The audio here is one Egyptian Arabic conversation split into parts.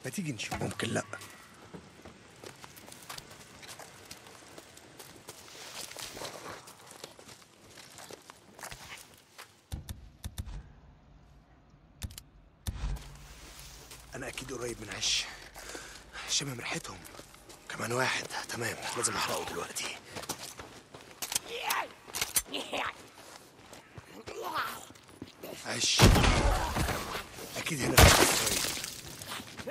ما تيجي نشوف ممكن لا انا اكيد قريب من عش شامم ريحتهم كمان واحد تمام لازم احرقه دلوقتي عش اكيد هنا في قريب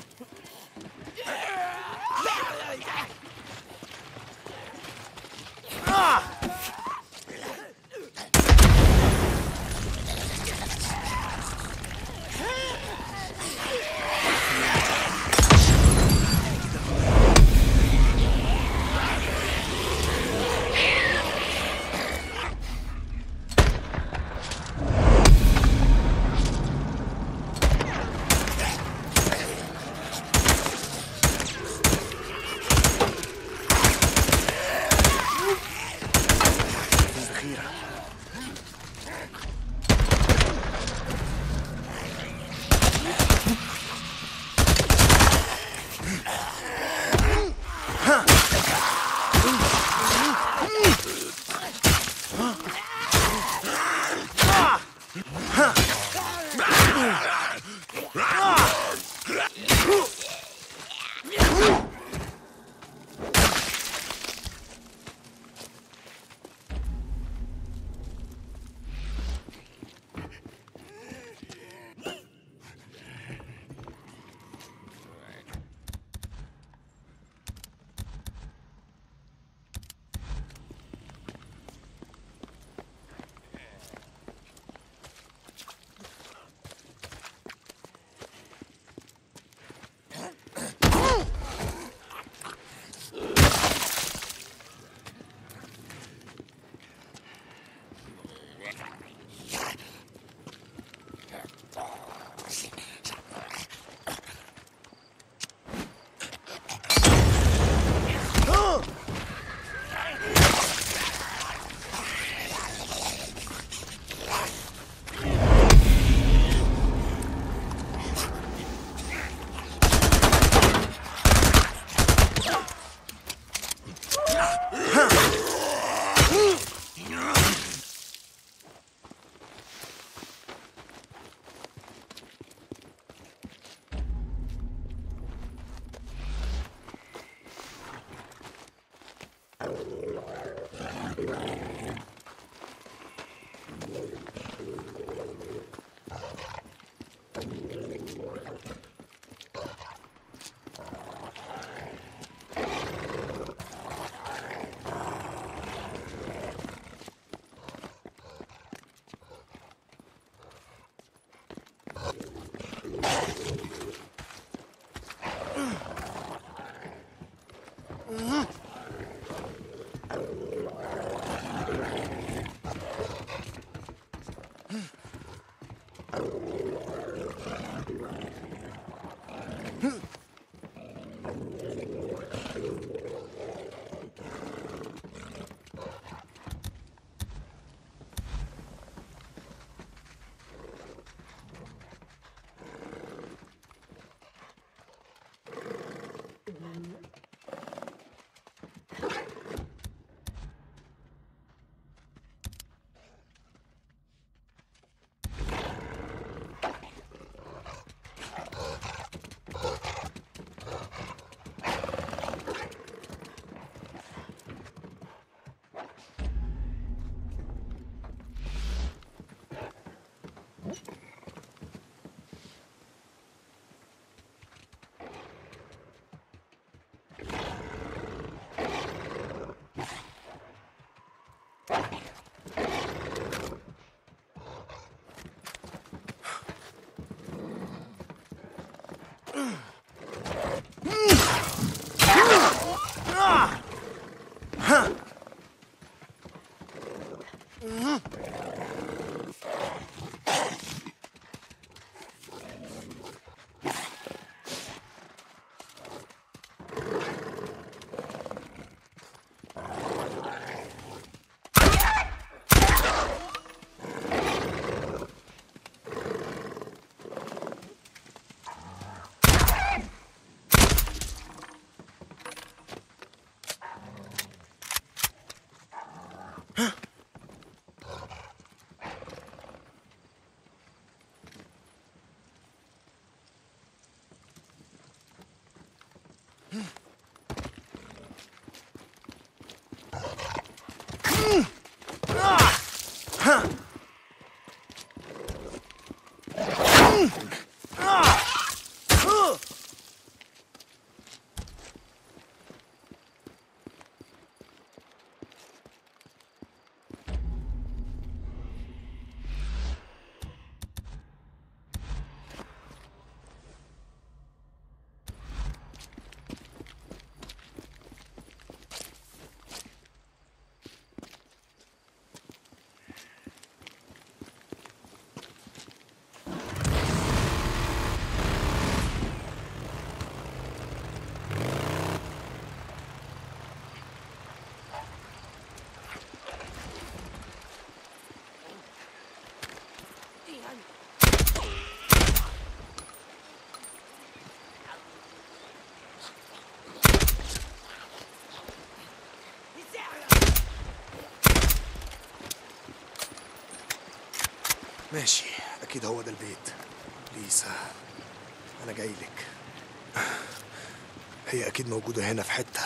الذخيرة ماشي اكيد هو ده البيت ليسا انا جاي لك هي اكيد موجوده هنا في حته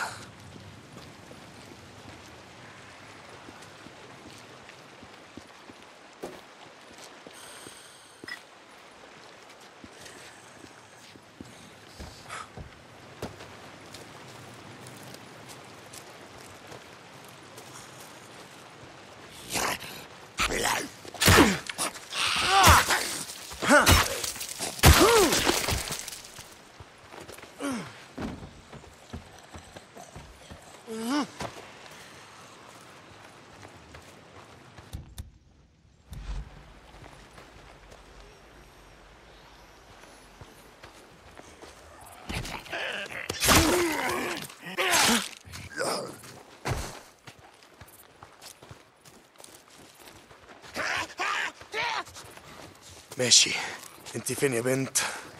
ماشي انت فين يا بنت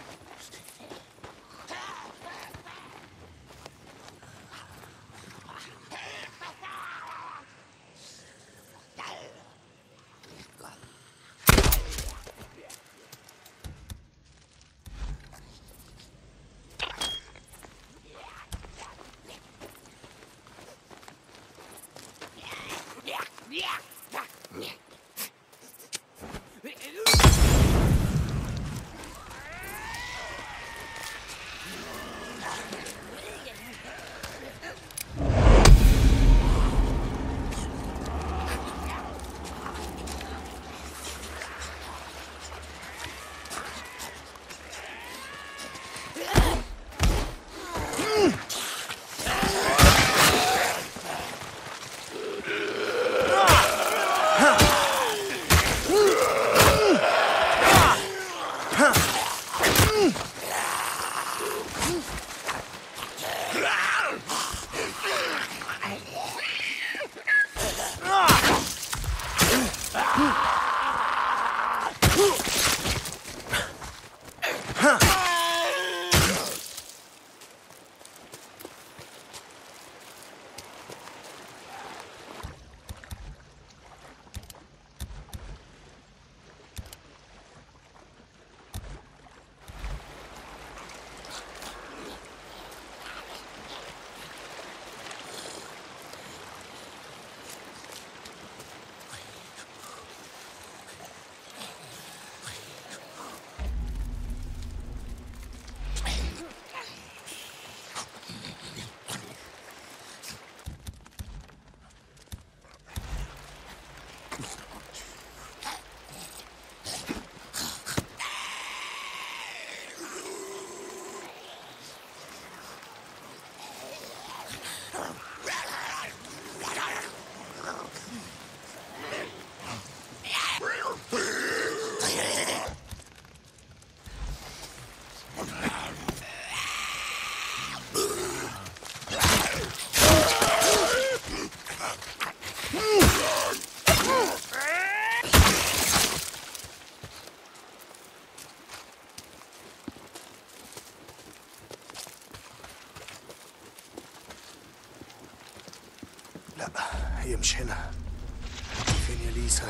لا هي مش هنا فين يا ليسا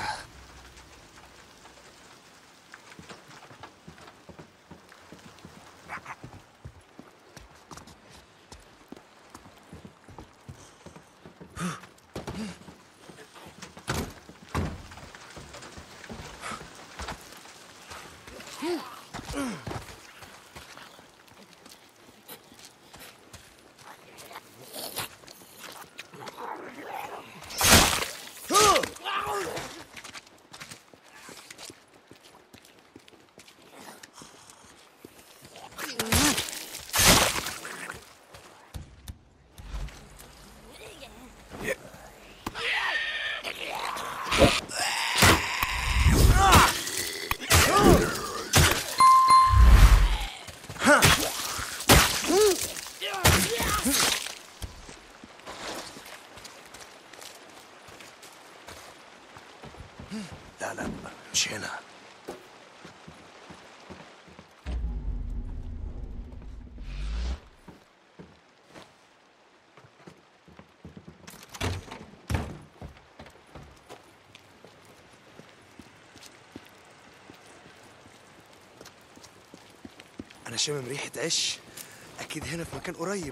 انا شامم ريحه عش اكيد هنا في مكان قريب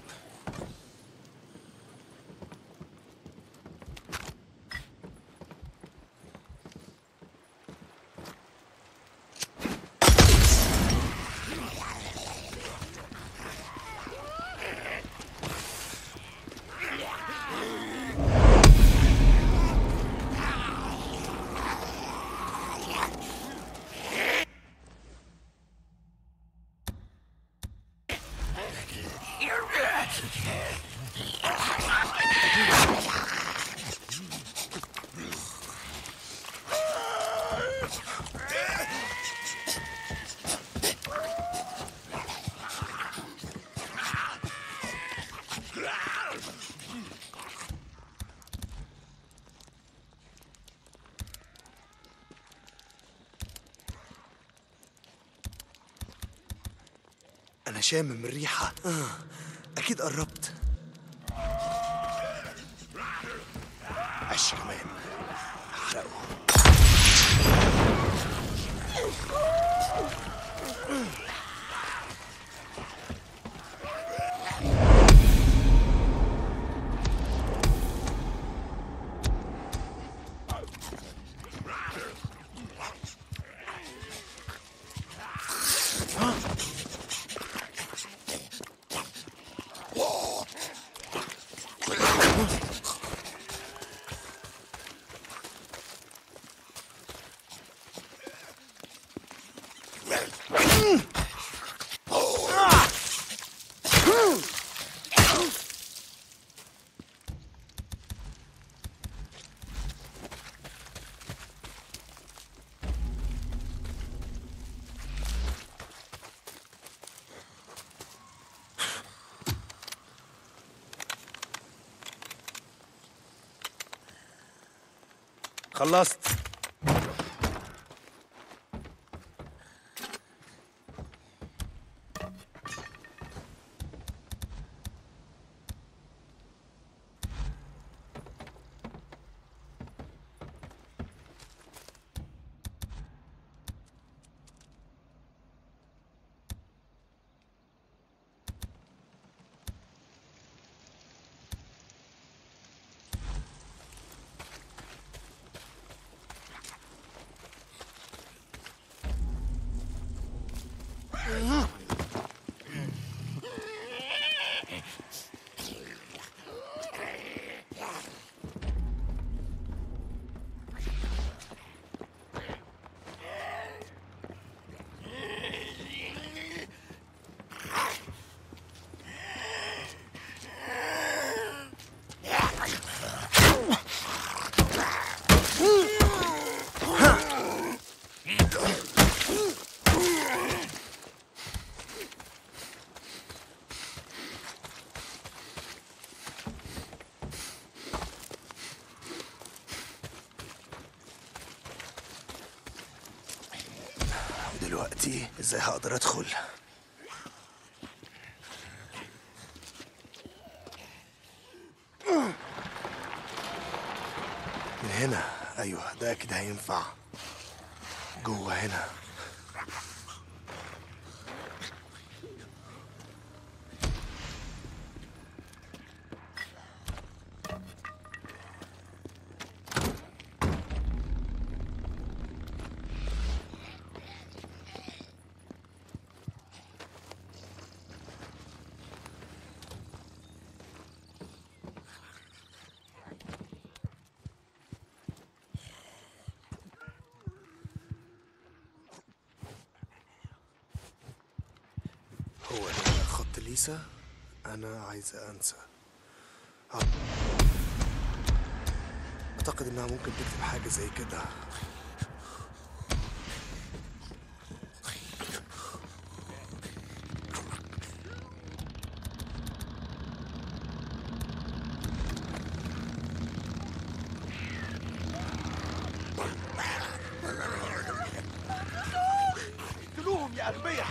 انا شامم الريحه آه. اكيد قربت عش كمان احرقه خلصت دلوقتي ازاي هقدر ادخل من هنا ايوه ده اكيد هينفع جوه هنا هو ده خط ليسا انا عايزة انسى آه. اعتقد انها ممكن تكتب حاجة زي كده اقتلوهم يا أغبياء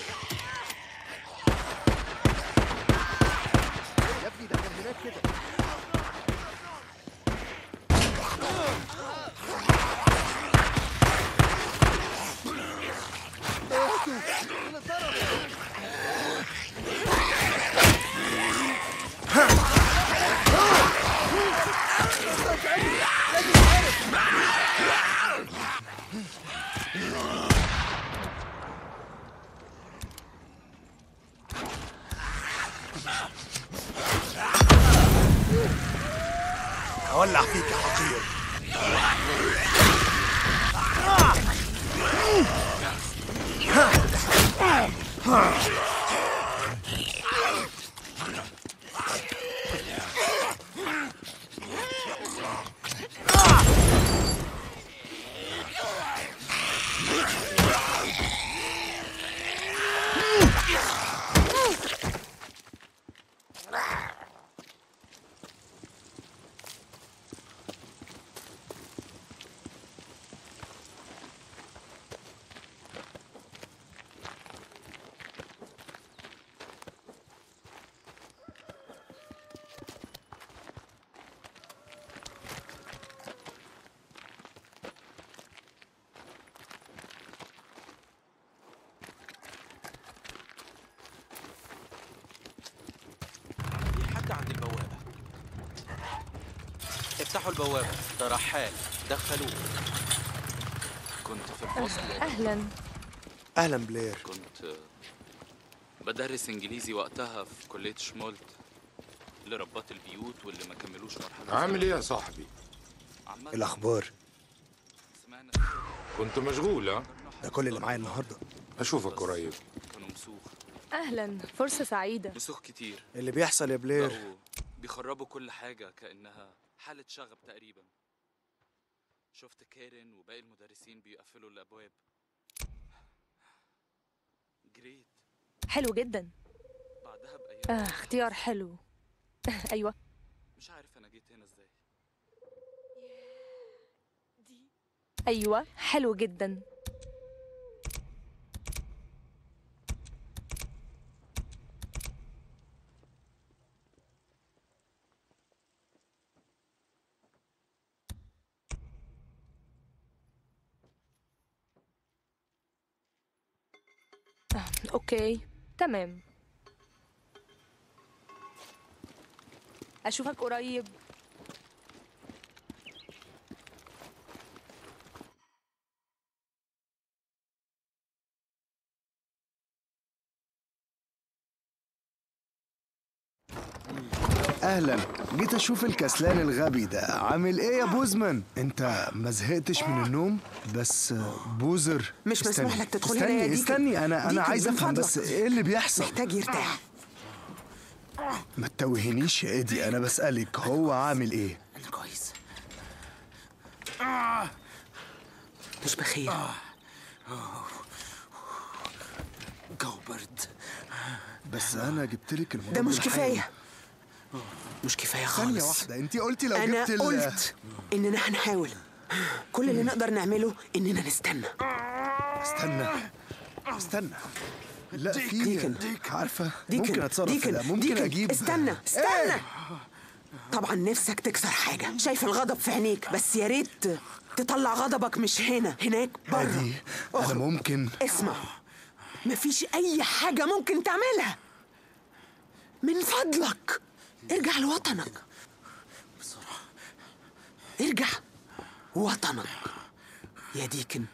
يا ابني ده كان هناك كده هولع فيك يا حقير في حد عند البوابة افتحوا البوابة ده رحال دخلوه كنت في الفصل أهلا اهلا بلير كنت بدرس انجليزي وقتها في كلية شمولت لربات البيوت واللي ما كملوش مرحلة عامل ايه يا صاحبي؟ عامة الاخبار سمعنا كنت مشغول ها؟ ده كل اللي معايا النهارده اشوفك قريب كانوا مسوخ أهلا فرصة سعيدة مسوخ كتير اللي بيحصل يا بلير بقوا بيخربوا كل حاجة كأنها حالة شغب تقريبا شفت كارين وباقي المدرسين بيقفلوا الأبواب جريت حلو جدا بعدها بأيام آه اختيار حلو أيوة مش عارف أنا جيت هنا إزاي أيوة حلو جدا آه، أوكي تمام أشوفك قريب اهلا جيت اشوف الكسلان الغبي ده عامل ايه يا بوزمان انت ما زهقتش من النوم بس بوزر مش استني. مسموح لك تدخل هنا استني يا ديكن. استني انا انا ديكن، عايز من افهم فضلك. بس ايه اللي بيحصل محتاج يرتاح ما تتوهنيش يا ايدي انا بسالك هو عامل ايه انا كويس مش بخير جو برد بس انا جبت لك الموضوع ده مش كفايه مش كفايه خالص ثانيه واحده انت قلتي لو انا جبت ال- قلت اننا هنحاول كل اللي نقدر نعمله اننا نستنى استنى استنى لا في ديكن. عارفه ديكن ممكن اتصرف في ديكن ده ممكن ديكن اجيب استنى استنى إيه؟ طبعا نفسك تكسر حاجه شايف الغضب في عينيك بس يا ريت تطلع غضبك مش هنا هناك بره عادي انا اخرج. ممكن اسمع مفيش أي حاجة ممكن تعملها من فضلك ارجع لوطنك بسرعة ارجع وطنك يا ديكن